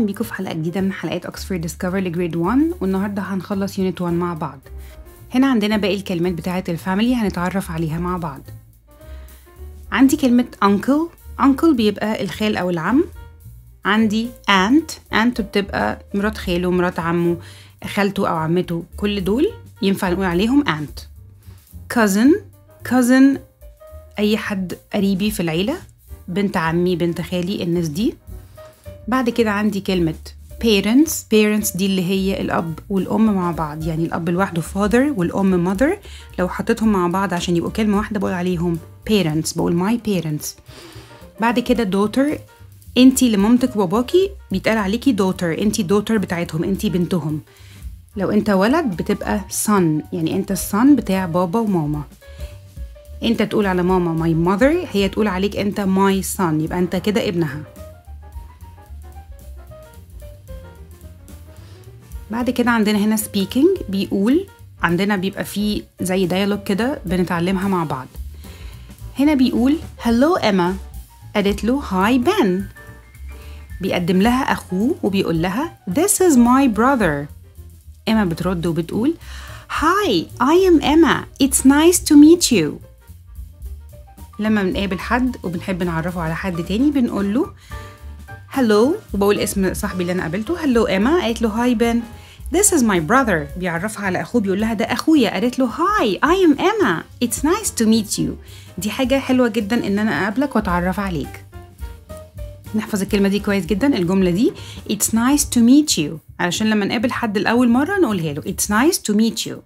اهلا بيكم في حلقه جديده من حلقات اوكسفورد ديسكفر لجريد 1 والنهارده هنخلص يونت 1 مع بعض هنا عندنا باقي الكلمات بتاعه الفاميلي هنتعرف عليها مع بعض عندي كلمه uncle uncle بيبقى الخال او العم عندي aunt aunt بتبقى مرات خاله مرات عمه خالته او عمته كل دول ينفع نقول عليهم aunt cousin cousin اي حد قريبي في العيله بنت عمي بنت خالي الناس دي بعد كده عندي كلمة parents parents دي اللي هي الأب والأم مع بعض يعني الأب لوحده father والأم mother لو حطيتهم مع بعض عشان يبقوا كلمة واحدة بقول عليهم parents بقول my parents بعد كده daughter انتي لمامتك وباباكي بيتقال عليكي daughter انتي daughter بتاعتهم انتي بنتهم لو انت ولد بتبقى son يعني انت الصن بتاع بابا وماما انت تقول على ماما my mother هي تقول عليك انت my son يبقى انت كده ابنها بعد كده عندنا هنا speaking بيقول عندنا بيبقى فيه زي dialogue كده بنتعلمها مع بعض هنا بيقول hello Emma قالت له hi Ben بيقدم لها أخوه وبيقول لها this is my brother إما بترد وبتقول hi I am Emma it's nice to meet you لما بنقابل حد وبنحب نعرفه على حد تاني بنقول له هلو وبقول اسم صاحبي اللي انا قابلته هلو ايما قالت له هاي بن This is my brother بيعرفها على اخوه بيقول لها ده اخويا قالت له هاي I am Emma it's nice to meet you دي حاجة حلوة جدا ان انا اقابلك واتعرف عليك نحفظ الكلمة دي كويس جدا الجملة دي it's nice to meet you علشان لما نقابل حد لأول مرة نقولها له it's nice to meet you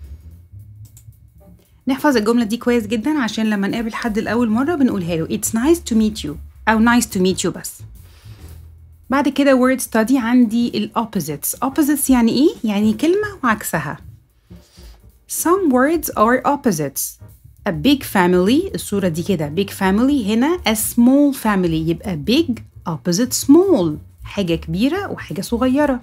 نحفظ الجملة دي كويس جدا عشان لما نقابل حد لأول مرة بنقولها له it's nice to meet you أو nice to meet you بس بعد كده word study عندي ال opposites opposites يعني إيه؟ يعني كلمة وعكسها some words are opposites a big family الصورة دي كده big family هنا a small family يبقى big opposite small حاجة كبيرة وحاجة صغيرة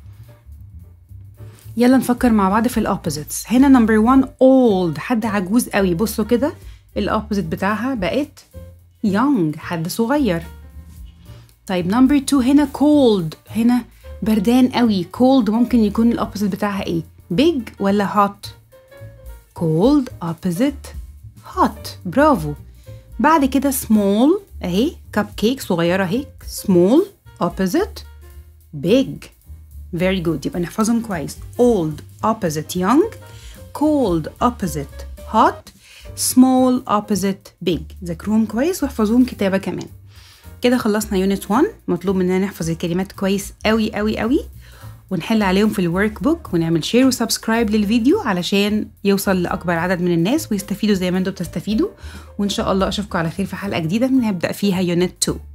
يلا نفكر مع بعض في الأوبوزيتس هنا نمبر 1 old حد عجوز قوي بصوا كده الأوبوزيت بتاعها بقت young حد صغير طيب نمبر 2 هنا cold هنا بردان قوي cold ممكن يكون الأوبوزيت بتاعها ايه big ولا hot cold opposite hot برافو بعد كده small اهي كب كيك صغيرة اهي small opposite big very good يبقى نحفظهم كويس old opposite young cold opposite hot small opposite big ذاكروهم كويس واحفظوهم كتابة كمان كده خلصنا يونت 1 مطلوب مننا نحفظ الكلمات كويس قوي قوي قوي ونحل عليهم في الورك بوك ونعمل شير وسبسكرايب للفيديو علشان يوصل لأكبر عدد من الناس ويستفيدوا زي ما انتوا بتستفيدوا وإن شاء الله أشوفكم على خير في حلقة جديدة بنبدأ فيها يونت 2